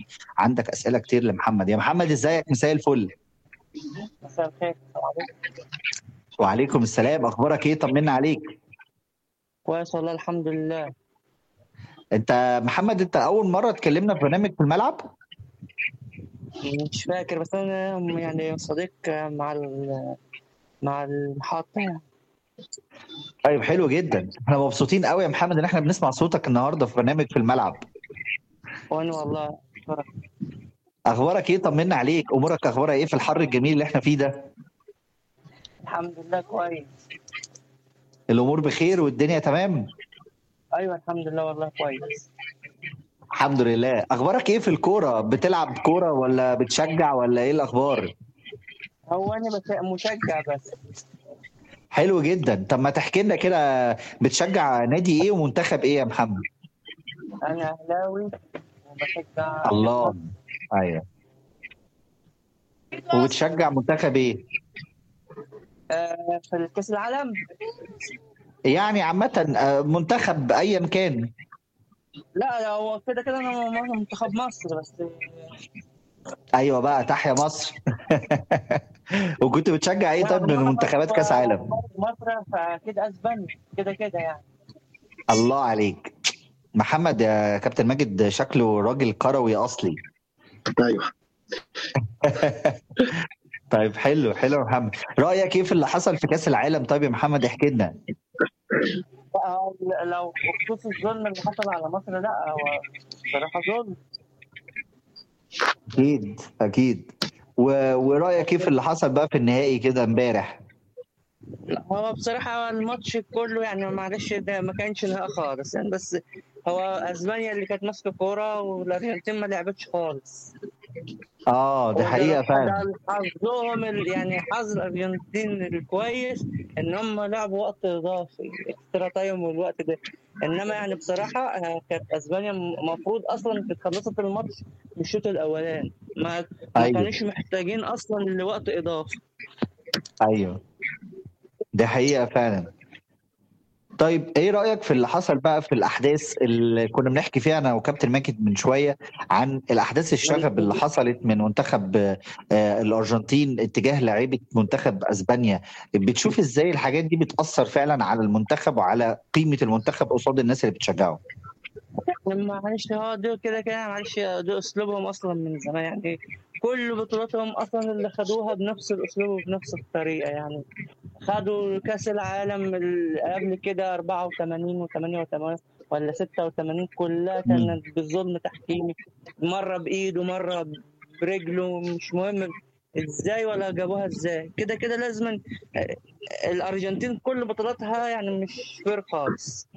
عندك اسئله كتير لمحمد يا محمد ازيك مساء الفل مساء الخير وعليكم السلام اخبارك ايه طمنا عليك كويس والله الحمد لله انت محمد انت اول مره اتكلمنا في برنامج في الملعب مش فاكر بس انا يعني صديق مع ال- مع المحطة يعني طيب حلو جدا احنا مبسوطين قوي يا محمد ان احنا بنسمع صوتك النهارده في برنامج في الملعب وانا والله أشكرك. اخبارك ايه طمنا عليك امورك اخبارها ايه في الحر الجميل اللي احنا فيه ده الحمد لله كويس الامور بخير والدنيا تمام ايوه الحمد لله والله كويس الحمد لله اخبارك ايه في الكوره بتلعب كوره ولا بتشجع ولا ايه الاخبار هو انا بس مشجع بس حلو جدا طب ما تحكي لنا كده بتشجع نادي ايه ومنتخب ايه يا محمد انا اهلاوي وبشجع الله ايوه وبتشجع منتخب ايه آه في الكاس العالم يعني عامة آه، منتخب أيا كان لا لا، هو كده كده انا م- منتخب مصر بس أيوة بقى تحيا مصر وكنت بتشجع إيه طب من منتخبات كأس عالم مصر فاكيد اسبانيا كده كده يعني الله عليك محمد يا كابتن ماجد شكله راجل كروي أصلي ايوه طيب حلو حلو يا محمد رأيك إيه في اللي حصل في كأس العالم طيب يا محمد احكي لنا آه، لو بخصوص الظلم اللي حصل على مصر لا هو بصراحة ظلم أكيد أكيد و... ورأيك إيه في اللي حصل بقى في النهائي كده امبارح لا، هو بصراحة الماتش كله يعني معلش ده ما كانش نهائي خالص يعني بس هو اسبانيا اللي كانت ماسكة كورة والارجنتين ما لعبتش خالص آه دي حقيقة فعلا ده حظهم ال- يعني حظ الارجنتين الكويس ان هم لعبوا وقت اضافي اكسترا تايم والوقت ده انما يعني بصراحة آه، كانت اسبانيا المفروض اصلا كانت خلصت الماتش من الشوط الاولاني ما ما أيوة. كانوش محتاجين اصلا لوقت اضافي ايوه دي حقيقة فعلا طيب ايه رأيك في اللي حصل بقى في الاحداث اللي كنا بنحكي فيها انا وكابتن ماجد من شوية عن الاحداث الشغب اللي حصلت من منتخب آه، الارجنتين اتجاه لعيبة منتخب اسبانيا بتشوف ازاي الحاجات دي بتأثر فعلا على المنتخب وعلى قيمة المنتخب قصاد الناس اللي بتشجعه معلش هو دول كده كده معلش دول اسلوبهم اصلا من زمان يعني كل بطولاتهم اصلا اللي خدوها بنفس الاسلوب وبنفس الطريقه يعني خدوا كاس العالم اللي قبل كده 84 و88 ولا 86 كلها كانت بالظلم تحكيمي مره بايده مره برجله مش مهم ازاي ولا جابوها ازاي كده كده لازم الارجنتين كل بطولاتها يعني مش فير خالص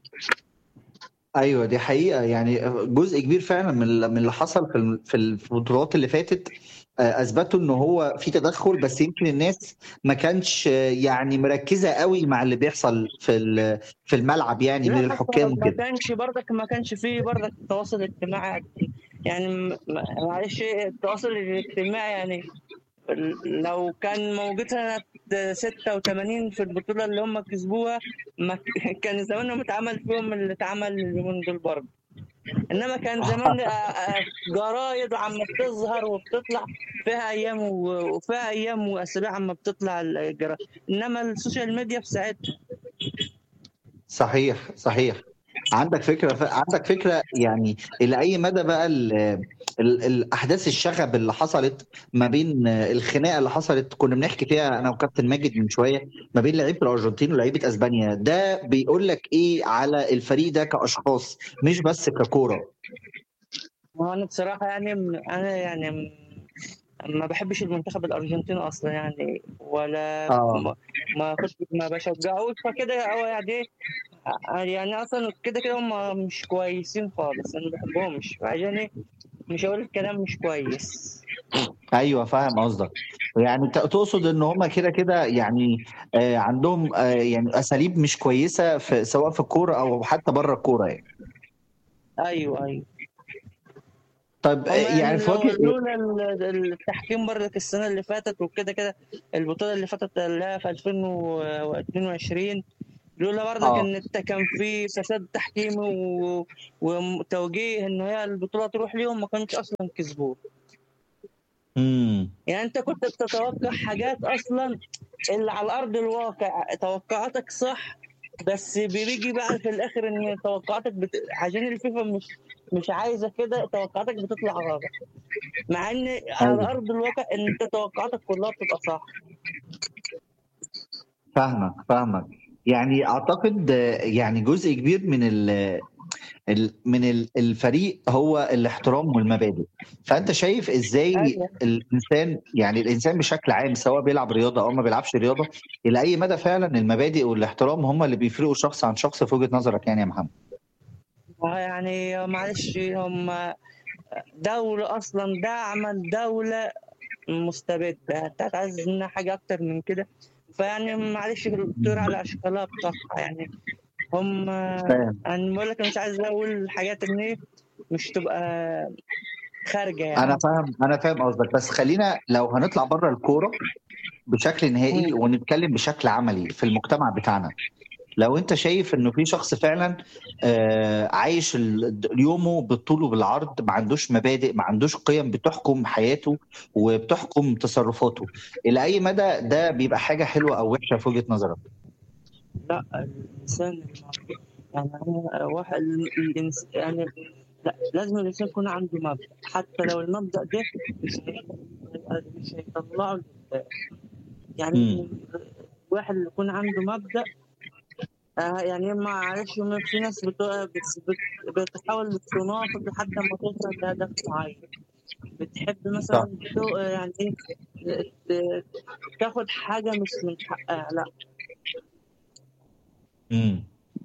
ايوه دي حقيقه يعني جزء كبير فعلا من من اللي حصل في الم- في البطولات اللي فاتت آه، اثبتوا ان هو في تدخل بس يمكن الناس ما كانش آه، يعني مركزه قوي مع اللي بيحصل في ال- في الملعب يعني من لا، الحكام ما وكده كانش برضك ما كانش فيه برضك تواصل اجتماعي يعني م- م- معلش التواصل الاجتماعي يعني لو كان موجود سنة 86 في البطولة اللي هم كسبوها ما ك- كان زمانهم اتعمل فيهم اللي اتعمل اليومين دول برضه انما كان زمان آه، آه، جرايد عم بتظهر وبتطلع فيها ايام و- وفيها ايام واسابيع عم بتطلع الجرايد انما السوشيال ميديا في ساعتها صحيح صحيح عندك فكره ف... عندك فكره يعني الى اي مدى بقى ال... ال... الاحداث الشغب اللي حصلت ما بين الخناقه اللي حصلت كنا بنحكي فيها انا وكابتن ماجد من شويه ما بين لعيبه الارجنتين ولعيبه اسبانيا ده بيقول لك ايه على الفريق ده كاشخاص مش بس ككوره هو انا بصراحه يعني م- انا يعني م- ما بحبش المنتخب الارجنتيني اصلا يعني ولا آه. ما ما كنت ما بشجعوش فكده هو يعني إيه، آه، يعني اصلا كده كده هم مش كويسين خالص انا ما بحبهمش عشان إيه؟ مش هقول الكلام مش كويس ايوه فاهم قصدك يعني ت- تقصد ان هم كده كده يعني آه عندهم آه يعني اساليب مش كويسه في سواء في الكوره او حتى بره الكوره يعني ايوه ايوه طيب آه، هم يعني في لو- وجه لولا ال- التحكيم برضك السنه اللي فاتت وكده كده البطوله اللي فاتت اللي هي في 2022 لولا برضك اه ان انت كان في فساد تحكيمي و... وتوجيه ان هي البطوله تروح ليهم ما كانش اصلا كسبوه امم يعني انت كنت بتتوقع حاجات اصلا اللي على ارض الواقع توقعاتك صح بس بيجي بقى في الاخر ان توقعاتك بت... عشان الفيفا مش مش عايزه كده توقعاتك بتطلع غلط مع ان على ايوه ارض الواقع ان انت توقعاتك كلها بتبقى صح فاهمك فاهمك يعني اعتقد آه، يعني جزء كبير من ال ال- من ال- الفريق هو الاحترام والمبادئ فانت شايف ازاي ايوه الانسان يعني الانسان بشكل عام سواء بيلعب رياضه او ما بيلعبش رياضه الى اي مدى فعلا المبادئ والاحترام هم اللي بيفرقوا شخص عن شخص في وجهه نظرك يعني يا محمد يعني معلش هم دولة أصلا ده عمل دولة مستبدة أنت عايز منها حاجة أكتر من كده فيعني معلش الدكتور على أشكالها بتقع يعني هم فاهم أنا بقول لك مش عايز أقول حاجات إن هي مش تبقى خارجة انا يعني فاهم انا فاهم قصدك بس خلينا لو هنطلع بره الكوره بشكل نهائي مم. ونتكلم بشكل عملي في المجتمع بتاعنا لو انت شايف انه في شخص فعلا آه، عايش ال- يومه بالطول وبالعرض ما عندوش مبادئ ما عندوش قيم بتحكم حياته وبتحكم تصرفاته الى اي مدى ده بيبقى حاجه حلوه او وحشه في وجهه نظرك لا الإنسان يعني أنا واحد الإنس... يعني لا لازم الإنسان يكون عنده مبدأ حتى لو المبدأ ده مش مش هيطلعه لقدام. يعني امم الواحد اللي يكون عنده مبدأ آه يعني معلش ما في ناس بت- بت- بت- بتحاول تنافق لحد ما توصل لهدف معين بتحب صح مثلا تو- يعني ايه ت- تاخد حاجة مش من حقها لا امم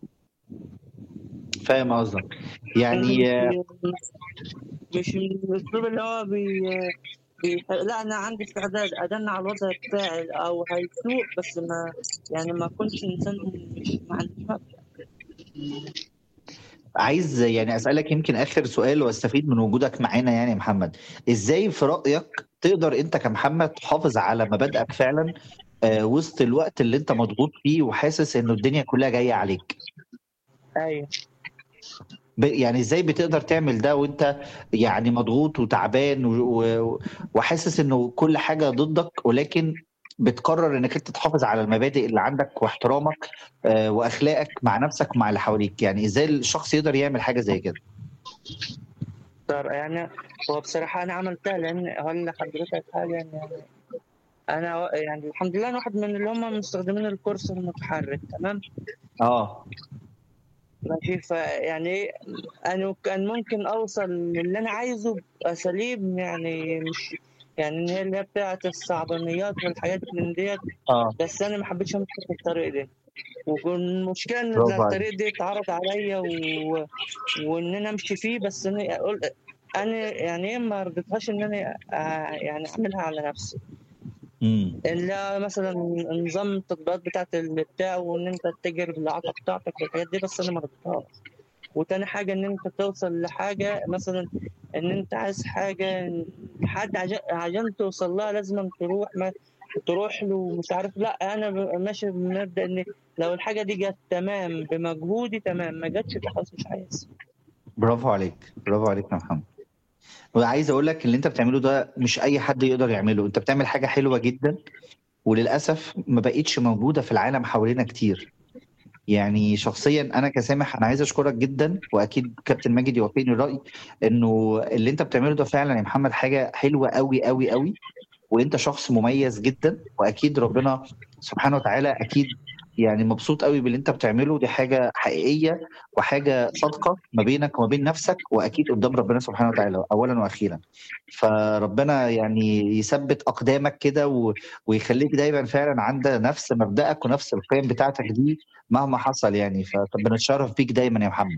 فاهم قصدك مش يعني آه، مش من الأسلوب اللي هو بي بي لا أنا عندي استعداد أدن على الوضع بتاعي أو هيسوء بس ما يعني ما أكونش إنسان مش ما عنديش مبدأ عايز يعني اسالك يمكن اخر سؤال واستفيد من وجودك معانا يعني يا محمد ازاي في رايك تقدر انت كمحمد تحافظ على مبادئك فعلا آه، وسط الوقت اللي انت مضغوط فيه وحاسس انه الدنيا كلها جايه عليك أيوه ب- يعني ازاي بتقدر تعمل ده وانت يعني مضغوط وتعبان و- و- وحاسس انه كل حاجه ضدك ولكن بتقرر انك انت تحافظ على المبادئ اللي عندك واحترامك آه، واخلاقك مع نفسك ومع اللي حواليك يعني ازاي الشخص يقدر يعمل حاجه زي كده صار يعني هو بصراحة أنا عملتها لأن هقول لحضرتك حاجة إن يعني أنا و- يعني الحمد لله أنا واحد من اللي هم مستخدمين الكورس المتحرك تمام اه ماشي فيعني إيه، أنا كان ممكن أوصل للي أنا عايزه بأساليب يعني مش يعني إن هي اللي هي بتاعة الصعبانيات والحاجات من ديت اه بس أنا ما حبيتش أمشي في الطريق ده والمشكلة إن برافو عليك الطريق ده اتعرض عليا و... وإن أنا أمشي فيه بس أنا أقول أنا يعني إيه ما رضيتهاش إن أنا آه، يعني أعملها على نفسي امم اللي مثلا نظام التطبيقات بتاعت البتاع وإن أنت تتجر بالإعاقة بتاعتك والحاجات دي بس أنا ما رضيتهاش وتاني حاجة إن أنت توصل لحاجة مثلا إن أنت عايز حاجة حد عشان عشان توصل لها لازم تروح ما تروح له ومش عارف لا أنا ب- ماشي بمبدأ إن لو الحاجة دي جت تمام بمجهودي تمام ما جاتش يبقى خلاص مش عايز برافو عليك برافو عليك يا محمد وعايز اقول لك اللي انت بتعمله ده مش اي حد يقدر يعمله انت بتعمل حاجه حلوه جدا وللاسف ما بقتش موجوده في العالم حوالينا كتير يعني شخصيا انا كسامح انا عايز اشكرك جدا واكيد كابتن ماجد يوافقني الراي انه اللي انت بتعمله ده فعلا يا محمد حاجه حلوه قوي قوي قوي وانت شخص مميز جدا واكيد ربنا سبحانه وتعالى اكيد يعني مبسوط قوي باللي انت بتعمله دي حاجه حقيقيه وحاجه صادقه ما بينك وما بين نفسك واكيد قدام ربنا سبحانه وتعالى اولا واخيرا فربنا يعني يثبت اقدامك كده و... ويخليك دايما فعلا عند نفس مبدأك ونفس القيم بتاعتك دي مهما حصل يعني فبنتشرف بيك دايما يا محمد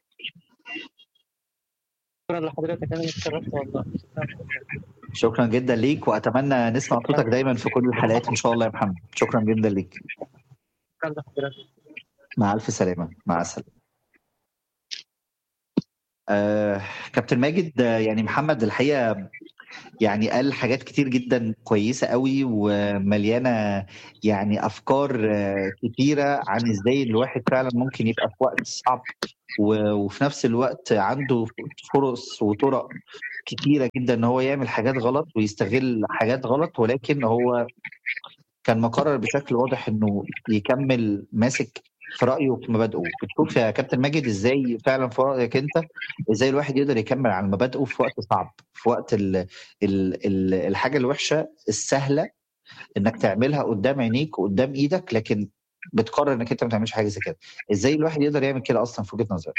شكرا لحضرتك أنا اتشرفت والله شكرا جدا ليك واتمنى نسمع صوتك دايما في كل الحلقات ان شاء الله يا محمد شكرا جدا ليك شكرا لحضرتك مع الف سلامه مع السلامه آه كابتن ماجد آه، يعني محمد الحقيقه يعني قال حاجات كتير جدا كويسه قوي ومليانه يعني افكار آه، كتيره عن ازاي الواحد فعلا ممكن يبقى في وقت صعب و- وفي نفس الوقت عنده فرص وطرق كتيره جدا ان هو يعمل حاجات غلط ويستغل حاجات غلط ولكن هو كان مقرر بشكل واضح انه يكمل ماسك في رايه وفي مبادئه بتشوف يا كابتن ماجد ازاي فعلا في رايك انت ازاي الواحد يقدر يكمل على مبادئه في وقت صعب في وقت ال ال ال الحاجه الوحشه السهله انك تعملها قدام عينيك وقدام ايدك لكن بتقرر انك انت ما تعملش حاجه زي كده ازاي الواحد يقدر يعمل كده اصلا في وجهه نظرك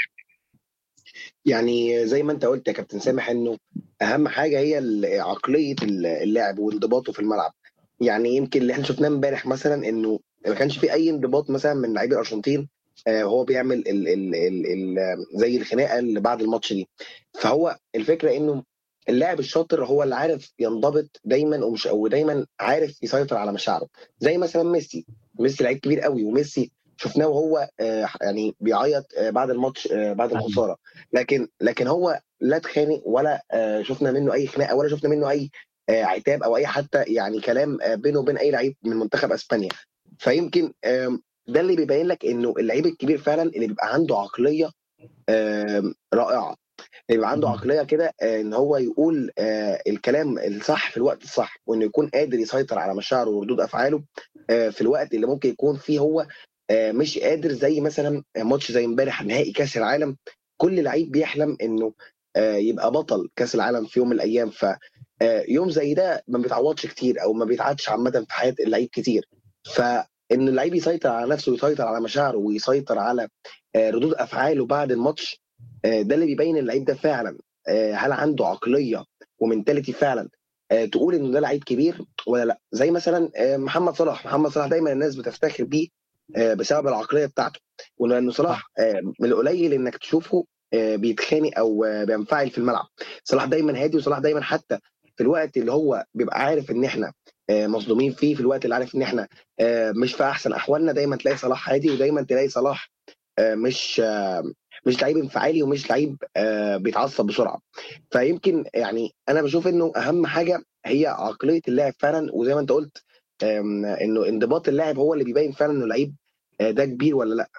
يعني زي ما انت قلت يا كابتن سامح انه اهم حاجه هي ال- عقليه ال- اللاعب وانضباطه في الملعب يعني يمكن اللي احنا شفناه امبارح مثلا انه ما كانش في اي انضباط مثلا من لاعبي الارجنتين آه، هو بيعمل ال ال ال ال زي الخناقه اللي بعد الماتش دي فهو الفكره انه اللاعب الشاطر هو اللي عارف ينضبط دايما ومش او دايما عارف يسيطر على مشاعره زي مثلا ميسي ميسي لعيب كبير قوي وميسي شفناه وهو آه، يعني بيعيط آه، بعد الماتش آه، بعد الخساره لكن لكن هو لا اتخانق ولا آه، شفنا منه اي خناقه ولا شفنا منه اي آه، عتاب او اي حتى يعني كلام آه، بينه وبين اي لعيب من منتخب اسبانيا فيمكن آم، ده اللي بيبين لك انه اللعيب الكبير فعلا اللي بيبقى عنده عقليه آم، رائعه اللي بيبقى عنده مم. عقليه كده آه، ان هو يقول آه، الكلام الصح في الوقت الصح وانه يكون قادر يسيطر على مشاعره وردود افعاله آه، في الوقت اللي ممكن يكون فيه هو آه، مش قادر زي مثلا ماتش زي امبارح نهائي كاس العالم كل لعيب بيحلم انه آه، يبقى بطل كاس العالم في يوم من الايام ف آه، يوم زي ده ما بيتعوضش كتير او ما بيتعادش عامه في حياه اللعيب كتير فان اللعيب يسيطر على نفسه ويسيطر على مشاعره ويسيطر على آه، ردود افعاله بعد الماتش آه، ده اللي بيبين اللعيب ده فعلا آه، هل عنده عقليه ومنتاليتي فعلا آه، تقول ان ده لعيب كبير ولا لا زي مثلا آه، محمد صلاح محمد صلاح دايما الناس بتفتخر بيه آه، بسبب العقليه بتاعته ولانه صلاح آه، من القليل انك تشوفه آه، بيتخانق او آه، بينفعل في الملعب صلاح دايما هادي وصلاح دايما حتى في الوقت اللي هو بيبقى عارف ان احنا آه، مظلومين فيه في الوقت اللي عارف ان احنا آه، مش في احسن احوالنا دايما تلاقي صلاح هادي ودايما تلاقي صلاح آه، مش آه، مش لعيب انفعالي ومش لعيب آه، بيتعصب بسرعه فيمكن يعني انا بشوف انه اهم حاجه هي عقليه اللاعب فعلا وزي ما انت قلت آم، انه انضباط اللاعب هو اللي بيبين فعلا انه لعيب آه، ده كبير ولا لا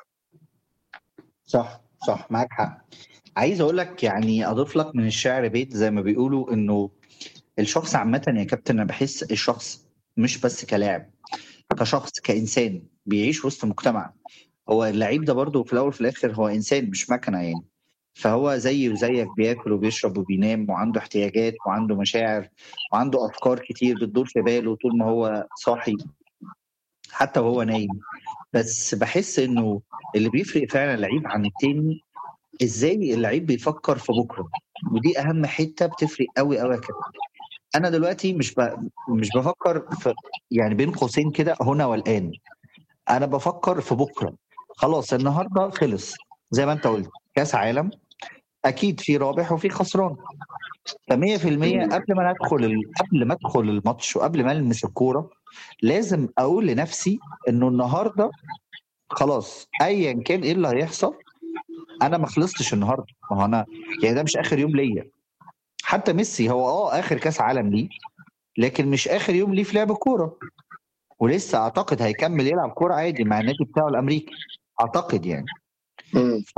صح صح معاك حق عايز اقول لك يعني اضيف لك من الشعر بيت زي ما بيقولوا انه الشخص عامة يا كابتن انا بحس الشخص مش بس كلاعب كشخص كانسان بيعيش وسط مجتمع هو اللعيب ده برضه في الاول وفي الاخر هو انسان مش مكنه يعني فهو زي وزيك بياكل وبيشرب وبينام وعنده احتياجات وعنده مشاعر وعنده افكار كتير بتدور في باله طول ما هو صاحي حتى وهو نايم بس بحس انه اللي بيفرق فعلا اللعيب عن التاني ازاي اللعيب بيفكر في بكره ودي اهم حته بتفرق قوي قوي يا كابتن انا دلوقتي مش ب... مش بفكر في يعني بين قوسين كده هنا والان انا بفكر في بكره خلاص النهارده خلص زي ما انت قلت كاس عالم اكيد في رابح وفي خسران ف 100% قبل ما ندخل ال... قبل ما ادخل الماتش وقبل ما المس الكوره لازم اقول لنفسي انه النهارده خلاص ايا كان ايه اللي هيحصل انا ما خلصتش النهارده ما هو انا يعني ده مش اخر يوم ليا حتى ميسي هو اه اخر كاس عالم ليه لكن مش اخر يوم ليه في لعب الكوره ولسه اعتقد هيكمل يلعب كوره عادي مع النادي بتاعه الامريكي اعتقد يعني مم. ف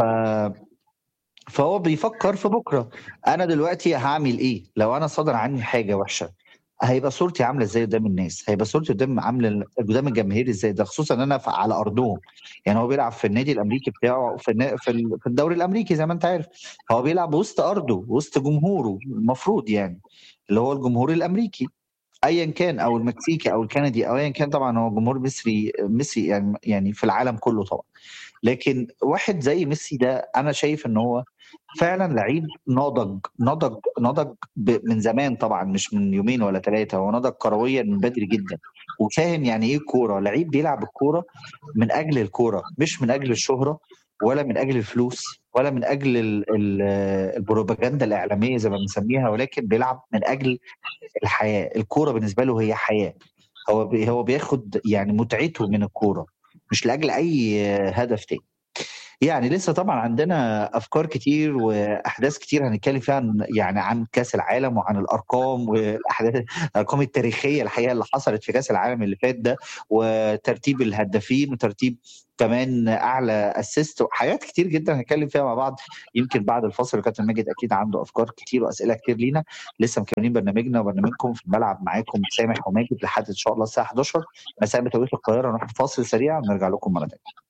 فهو بيفكر في بكره انا دلوقتي هعمل ايه لو انا صدر عني حاجه وحشه هيبقى صورتي عامله ازاي قدام الناس هيبقى صورتي قدام عامله قدام الجماهير ازاي ده خصوصا ان انا في- على ارضهم يعني هو بيلعب في النادي الامريكي بتاعه في النا- في ال- في الدوري الامريكي زي ما انت عارف هو بيلعب وسط ارضه وسط جمهوره المفروض يعني اللي هو الجمهور الامريكي ايا كان او المكسيكي او الكندي او ايا كان طبعا هو جمهور مصري ميسي يعني يعني في العالم كله طبعا لكن واحد زي ميسي ده انا شايف ان هو فعلا لعيب نضج نضج نضج ب- من زمان طبعا مش من يومين ولا ثلاثه هو نضج كرويا من بدري جدا وفاهم يعني ايه كوره لعيب بيلعب الكوره من اجل الكوره مش من اجل الشهره ولا من اجل الفلوس ولا من اجل ال- ال- البروباجندا الاعلاميه زي ما بنسميها ولكن بيلعب من اجل الحياه الكوره بالنسبه له هي حياه هو بي هو بياخد يعني متعته من الكوره مش لاجل اي هدف تاني يعني لسه طبعا عندنا افكار كتير واحداث كتير هنتكلم فيها عن يعني عن كاس العالم وعن الارقام والاحداث الارقام التاريخيه الحقيقه اللي حصلت في كاس العالم اللي فات ده وترتيب الهدافين وترتيب كمان اعلى اسيست وحاجات كتير جدا هنتكلم فيها مع بعض يمكن بعد الفصل كابتن ماجد اكيد عنده افكار كتير واسئله كتير لينا لسه مكملين برنامجنا وبرنامجكم في الملعب معاكم سامح وماجد لحد ان شاء الله الساعه 11 مساء بتوقيت القاهره نروح فاصل سريع ونرجع لكم مره ثانيه